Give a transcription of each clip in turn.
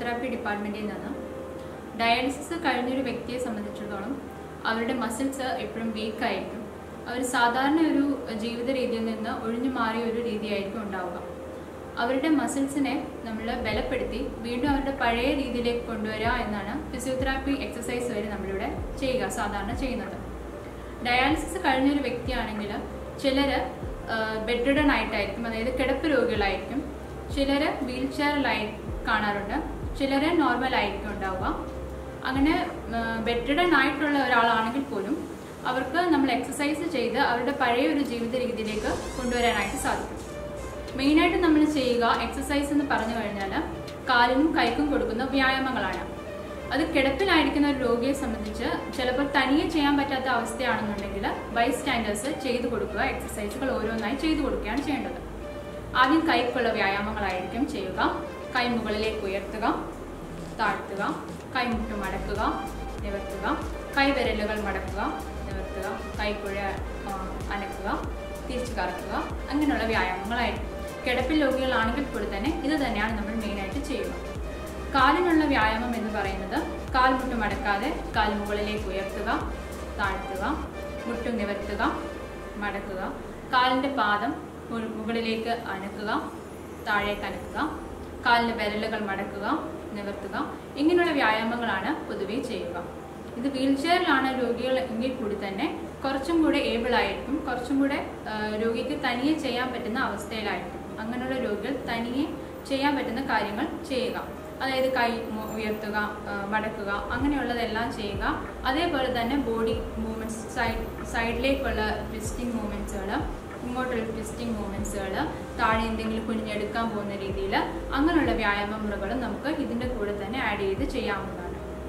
physiotherapy ഡിപ്പാർട്ട്മെൻറ്റിൽ നിന്ന് dialysis കഴിഞ്ഞൊരു വ്യക്തിയെ സംബന്ധിച്ചിടത്തോളം അവരുടെ മസിൽസ് എപ്പോഴും വീക്ക് ആയിരിക്കും അവർ സാധാരണ ഒരു ജീവിത രീതിയിൽ നിന്ന് ഒഴിഞ്ഞു മാറിയ ഒരു രീതിയായിരിക്കും ഉണ്ടാവുക അവരുടെ മസിൽസിനെ നമ്മൾ ബലപ്പെടുത്തി വീണ്ടും അവരുടെ പഴയ രീതിയിലേക്ക് കൊണ്ടുവരിക എന്നാണ് ഫിസിയോതെറാപ്പി എക്സസൈസ് വരെ നമ്മളിവിടെ ചെയ്യുക സാധാരണ ചെയ്യുന്നത് ഡയാലിസിസ് കഴിഞ്ഞൊരു വ്യക്തിയാണെങ്കിൽ ചിലർ ബെഡ് റിഡൺ ആയിട്ടായിരിക്കും അതായത് കിടപ്പ് രോഗികളായിരിക്കും ചിലർ വീൽ ചെയറിലായി കാണാറുണ്ട് ചിലർ നോർമൽ ആയിരിക്കും ഉണ്ടാവുക അങ്ങനെ ബെഡ് റിഡൺ ആയിട്ടുള്ള ഒരാളാണെങ്കിൽ പോലും അവർക്ക് നമ്മൾ എക്സസൈസ് ചെയ്ത് അവരുടെ പഴയ ഒരു ജീവിത രീതിയിലേക്ക് കൊണ്ടുവരാനായിട്ട് സാധിക്കും മെയിനായിട്ട് നമ്മൾ ചെയ്യുക എക്സസൈസ് എന്ന് പറഞ്ഞു കഴിഞ്ഞാൽ കാലിനും കൈക്കും കൊടുക്കുന്ന വ്യായാമങ്ങളാണ് അത് കിടപ്പിലായിരിക്കുന്ന ഒരു രോഗിയെ സംബന്ധിച്ച് ചിലപ്പോൾ തനിയെ ചെയ്യാൻ പറ്റാത്ത അവസ്ഥയാണെന്നുണ്ടെങ്കിൽ ബൈ സ്റ്റാൻഡേഴ്സ് ചെയ്തു കൊടുക്കുക എക്സസൈസുകൾ ഓരോന്നായി ചെയ്തു കൊടുക്കുകയാണ് ചെയ്യേണ്ടത് ആദ്യം കൈക്കുള്ള വ്യായാമങ്ങളായിരിക്കും ചെയ്യുക കൈ മുകളിലേക്ക് ഉയർത്തുക താഴ്ത്തുക കൈമുട്ട് മടക്കുക നിവർത്തുക കൈവിരലുകൾ മടക്കുക നിവർത്തുക കൈക്കുഴ ആ, അനക്കുക തിരിച്ചു കറക്കുക അങ്ങനെയുള്ള വ്യായാമങ്ങളായിരിക്കും കിടപ്പിൽ രോഗികളാണെങ്കിൽ കൂടി തന്നെ ഇത് തന്നെയാണ് നമ്മൾ മെയിനായിട്ട് ചെയ്യുക കാലിനുള്ള വ്യായാമം എന്ന് പറയുന്നത് കാൽ മുട്ട് മടക്കാതെ കാൽ മുകളിലേക്ക് ഉയർത്തുക താഴ്ത്തുക മുട്ടു നിവർത്തുക മടക്കുക കാലിൻ്റെ പാദം മു- മുകളിലേക്ക് അനക്കുക താഴേക്ക് അനക്കുക കാലിൻ്റെ വിരലുകൾ മടക്കുക നിവർത്തുക ഇങ്ങനെയുള്ള വ്യായാമങ്ങളാണ് പൊതുവെ ചെയ്യുക ഇത് വീൽ ചെയറിലാണ് രോഗികൾ എങ്കിൽ കൂടി തന്നെ കുറച്ചും കൂടെ ഏബിൾ ആയിരിക്കും കുറച്ചും കൂടെ ആ, രോഗിക്ക് തനിയെ ചെയ്യാൻ പറ്റുന്ന അവസ്ഥയിലായിരിക്കും അങ്ങനെയുള്ള രോഗികൾ തനിയെ ചെയ്യാൻ പറ്റുന്ന കാര്യങ്ങൾ ചെയ്യുക അതായത് കൈ മു- ഉയർത്തുക ആ, മടക്കുക അങ്ങനെയുള്ളതെല്ലാം ചെയ്യുക അതേപോലെ തന്നെ ബോഡി മൂവ്മെൻറ്റ്സ് സൈഡ് സൈഡിലേക്കുള്ള ട്വിസ്റ്റിംഗ് മൂവ്മെൻറ്റ്സുകൾ ഇങ്ങോട്ടുള്ള ട്വിസ്റ്റിംഗ് മൂവ്മെൻറ്റ്സുകൾ താഴെ എന്തെങ്കിലും കുനിഞ്ഞെടുക്കാൻ പോകുന്ന രീതിയിൽ അങ്ങനെയുള്ള വ്യായാമ മുറകളും നമുക്ക് ഇതിൻ്റെ കൂടെ തന്നെ ആഡ് ചെയ്ത് ചെയ്യാവുന്നതാണ്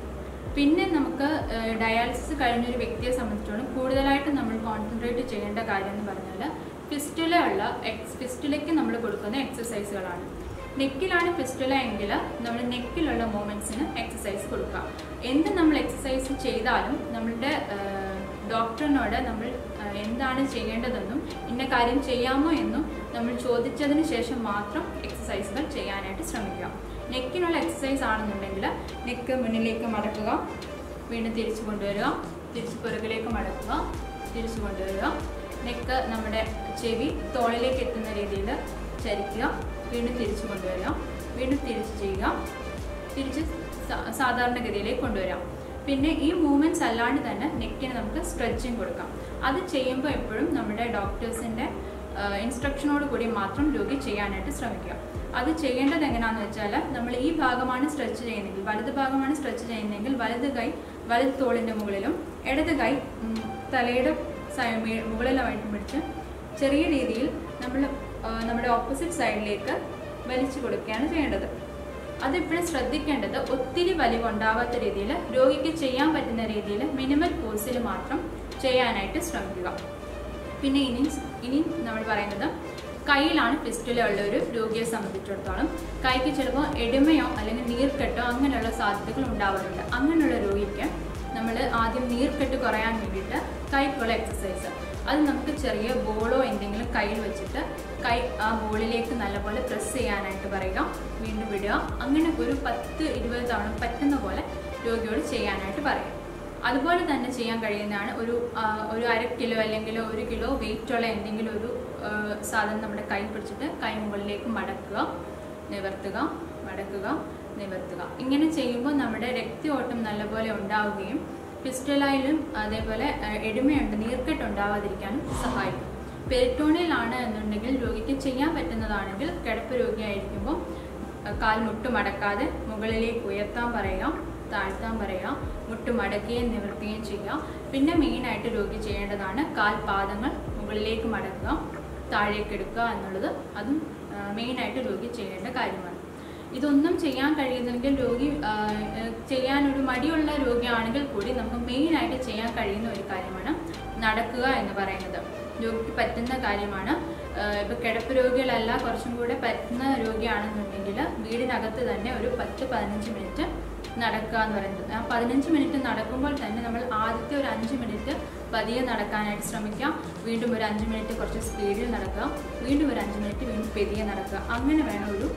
പിന്നെ നമുക്ക് ഡയാലിസിസ് കഴിഞ്ഞൊരു വ്യക്തിയെ സംബന്ധിച്ചിടത്തോളം കൂടുതലായിട്ട് നമ്മൾ കോൺസെൻട്രേറ്റ് ചെയ്യേണ്ട കാര്യം എന്ന് പറഞ്ഞാൽ ഫിസ്റ്റുല ഉള്ള എക്സ് ഫിസ്റ്റുലയ്ക്ക് നമ്മൾ കൊടുക്കുന്ന എക്സസൈസുകളാണ് നെക്കിലാണ് ഫിസ്റ്റുല എങ്കിൽ നമ്മൾ നെക്കിലുള്ള മൂമെൻറ്റ്സിന് എക്സസൈസ് കൊടുക്കുക എന്ത് നമ്മൾ എക്സസൈസ് ചെയ്താലും നമ്മളുടെ ഡോക്ടറിനോട് നമ്മൾ ആ, എന്താണ് ചെയ്യേണ്ടതെന്നും ഇന്ന കാര്യം ചെയ്യാമോ എന്നും നമ്മൾ ചോദിച്ചതിന് ശേഷം മാത്രം എക്സസൈസുകൾ ചെയ്യാനായിട്ട് ശ്രമിക്കുക നെക്കിനുള്ള എക്സസൈസ് ആണെന്നുണ്ടെങ്കിൽ നെക്ക് മുന്നിലേക്ക് മടക്കുക വീണ്ടും തിരിച്ചു കൊണ്ടുവരിക തിരിച്ച് പുറകിലേക്ക് മടക്കുക തിരിച്ചു കൊണ്ടുവരിക നെക്ക് നമ്മുടെ ചെവി തോളിലേക്ക് എത്തുന്ന രീതിയിൽ ചരിക്കുക വീണ്ടും തിരിച്ചു കൊണ്ടുവരിക വീണ്ടും തിരിച്ച് ചെയ്യുക തിരിച്ച് സാ- സാധാരണഗതിയിലേക്ക് കൊണ്ടുവരാം പിന്നെ ഈ മൂവ്മെൻറ്റ്സ് അല്ലാണ്ട് തന്നെ നെക്കിന് നമുക്ക് സ്ട്രെച്ചിങ് കൊടുക്കാം അത് ചെയ്യുമ്പോൾ എപ്പോഴും നമ്മുടെ ഡോക്ടേഴ്സിൻ്റെ ഇൻസ്ട്രക്ഷനോട് കൂടി മാത്രം രോഗി ചെയ്യാനായിട്ട് ശ്രമിക്കുക അത് ചെയ്യേണ്ടത് എങ്ങനെയാണെന്ന് വെച്ചാൽ നമ്മൾ ഈ ഭാഗമാണ് സ്ട്രെച്ച് ചെയ്യുന്നതെങ്കിൽ വലത് ഭാഗമാണ് സ്ട്രെച്ച് ചെയ്യുന്നതെങ്കിൽ വലത് കൈ വലത് തോളിൻ്റെ മുകളിലും ഇടത് കൈ ഉം, തലയുടെ സൈ- മേ- മുകളിലുമായിട്ട് പിടിച്ച് ചെറിയ രീതിയിൽ നമ്മൾ ആ, നമ്മുടെ ഓപ്പോസിറ്റ് സൈഡിലേക്ക് വലിച്ചു കൊടുക്കുകയാണ് ചെയ്യേണ്ടത് അതിപ്പോഴും ശ്രദ്ധിക്കേണ്ടത് ഒത്തിരി വലിവുണ്ടാവാത്ത രീതിയിൽ രോഗിക്ക് ചെയ്യാൻ പറ്റുന്ന രീതിയിൽ മിനിമൽ ഫോഴ്സിൽ മാത്രം ചെയ്യാനായിട്ട് ശ്രമിക്കുക പിന്നെ ഇനി ഇനി നമ്മൾ പറയുന്നത് കയ്യിലാണ് ഫിസ്റ്റുല ഉള്ള ഒരു രോഗിയെ സംബന്ധിച്ചിടത്തോളം കൈക്ക് ചിലപ്പോൾ എടിമയോ അല്ലെങ്കിൽ നീർക്കെട്ടോ അങ്ങനെയുള്ള സാധ്യതകൾ ഉണ്ടാവാറുണ്ട് അങ്ങനെയുള്ള രോഗിക്ക് നമ്മൾ ആദ്യം നീർക്കെട്ട് കുറയാൻ വേണ്ടിയിട്ട് കൈക്കുള്ള എക്സസൈസ് അത് നമുക്ക് ചെറിയ ബോളോ എന്തെങ്കിലും കയ്യിൽ വെച്ചിട്ട് കൈ ആ ബോളിലേക്ക് നല്ലപോലെ പ്രസ് ചെയ്യാനായിട്ട് പറയുക വീണ്ടും വിടുക അങ്ങനെ ഒരു പത്ത് ഇരുപത് തവണ പറ്റുന്ന പോലെ രോഗിയോട് ചെയ്യാനായിട്ട് പറയുക അതുപോലെ തന്നെ ചെയ്യാൻ കഴിയുന്നതാണ് ഒരു ആ, ഒരു അര കിലോ അല്ലെങ്കിൽ ഒരു കിലോ വെയിറ്റ് ഉള്ള എന്തെങ്കിലും ഒരു ആ, സാധനം നമ്മുടെ കൈ പിടിച്ചിട്ട് കൈ മുകളിലേക്ക് മടക്കുക നിവർത്തുക മടക്കുക നിവർത്തുക ഇങ്ങനെ ചെയ്യുമ്പോൾ നമ്മുടെ രക്തയോട്ടം നല്ലപോലെ ഉണ്ടാവുകയും പിസ്റ്റലായാലും അതേപോലെ ആ, എളിമയുണ്ട് നീർക്കെട്ട് ഉണ്ടാവാതിരിക്കാനും സഹായിക്കും പെരിറ്റോണിയലാണ് എന്നുണ്ടെങ്കിൽ രോഗിക്ക് ചെയ്യാൻ പറ്റുന്നതാണെങ്കിൽ കിടപ്പ് രോഗിയായിരിക്കുമ്പോൾ ആ, കാൽ മുട്ട് മടക്കാതെ മുകളിലേക്ക് ഉയർത്താൻ പറയുക താഴ്ത്താൻ പറയുക മുട്ട് മടക്കുകയും നിവർത്തുകയും ചെയ്യുക പിന്നെ മെയിനായിട്ട് രോഗി ചെയ്യേണ്ടതാണ് കാൽ പാദങ്ങൾ മുകളിലേക്ക് മടക്കുക താഴേക്ക് എടുക്കുക എന്നുള്ളത് അതും മെയിനായിട്ട് രോഗി ചെയ്യേണ്ട കാര്യമാണ് ഇതൊന്നും ചെയ്യാൻ കഴിയുന്നെങ്കിൽ രോഗി ആ, ഏഹ്, ചെയ്യാനൊരു മടിയുള്ള രോഗിയാണെങ്കിൽ കൂടി നമുക്ക് മെയിനായിട്ട് ചെയ്യാൻ കഴിയുന്ന ഒരു കാര്യമാണ് നടക്കുക എന്ന് പറയുന്നത് രോഗിക്ക് പറ്റുന്ന കാര്യമാണ് ഇപ്പോൾ കിടപ്പ് രോഗികളല്ല കുറച്ചും കൂടെ പറ്റുന്ന രോഗിയാണെന്നുണ്ടെങ്കിൽ വീടിനകത്ത് തന്നെ ഒരു പത്ത് പതിനഞ്ച് മിനിറ്റ് നടക്കുക എന്ന് പറയുന്നത് ആ പതിനഞ്ച് മിനിറ്റ് നടക്കുമ്പോൾ തന്നെ നമ്മൾ ആദ്യത്തെ ഒരു അഞ്ച് മിനിറ്റ് പതിയെ നടക്കാനായിട്ട് ശ്രമിക്കുക വീണ്ടും ഒരു അഞ്ച് മിനിറ്റ് കുറച്ച് സ്പീഡിൽ നടക്കുക വീണ്ടും ഒരു അഞ്ച് മിനിറ്റ് വീണ്ടും പെരിയെ നടക്കുക അങ്ങനെ വേണം ഒരു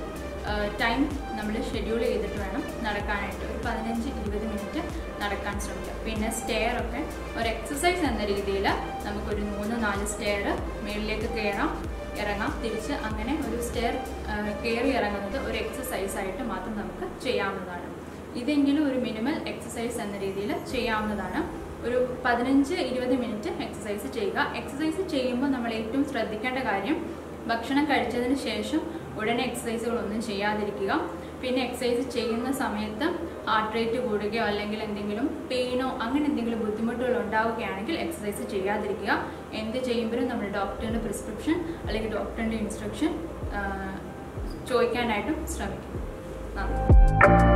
ടൈം നമ്മൾ ഷെഡ്യൂൾ ചെയ്തിട്ട് വേണം നടക്കാനായിട്ട് ഒരു പതിനഞ്ച് ഇരുപത് മിനിറ്റ് നടക്കാൻ ശ്രമിക്കുക പിന്നെ സ്റ്റെയർ ഒക്കെ ഒരു എക്സസൈസ് എന്ന രീതിയിൽ നമുക്കൊരു മൂന്ന് നാല് സ്റ്റെയർ മുകളിലേക്ക് കയറാം ഇറങ്ങാം തിരിച്ച് അങ്ങനെ ഒരു സ്റ്റെയർ കയറി ഇറങ്ങുന്നത് ഒരു എക്സസൈസ് ആയിട്ട് മാത്രം നമുക്ക് ചെയ്യാവുന്നതാണ് ഇതെങ്കിലും ഒരു മിനിമൽ എക്സസൈസ് എന്ന രീതിയിൽ ചെയ്യാവുന്നതാണ് ഒരു പതിനഞ്ച് ഇരുപത് മിനിറ്റ് എക്സസൈസ് ചെയ്യുക എക്സസൈസ് ചെയ്യുമ്പോൾ നമ്മൾ ഏറ്റവും ശ്രദ്ധിക്കേണ്ട കാര്യം ഭക്ഷണം കഴിച്ചതിന് ശേഷം ഉടനെ എക്സസൈസുകളൊന്നും ചെയ്യാതിരിക്കുക പിന്നെ എക്സസൈസ് ചെയ്യുന്ന സമയത്ത് ഹാർട്ട് റേറ്റ് കൂടുകയോ അല്ലെങ്കിൽ എന്തെങ്കിലും പെയിനോ അങ്ങനെ എന്തെങ്കിലും ബുദ്ധിമുട്ടുകൾ ഉണ്ടാവുകയാണെങ്കിൽ എക്സസൈസ് ചെയ്യാതിരിക്കുക എന്ത് ചെയ്യുമ്പോഴും നമ്മൾ ഡോക്ടറിൻ്റെ പ്രിസ്ക്രിപ്ഷൻ അല്ലെങ്കിൽ ഡോക്ടറിൻ്റെ ഇൻസ്ട്രക്ഷൻ ചോദിക്കാനായിട്ടും ശ്രമിക്കും നന്ദി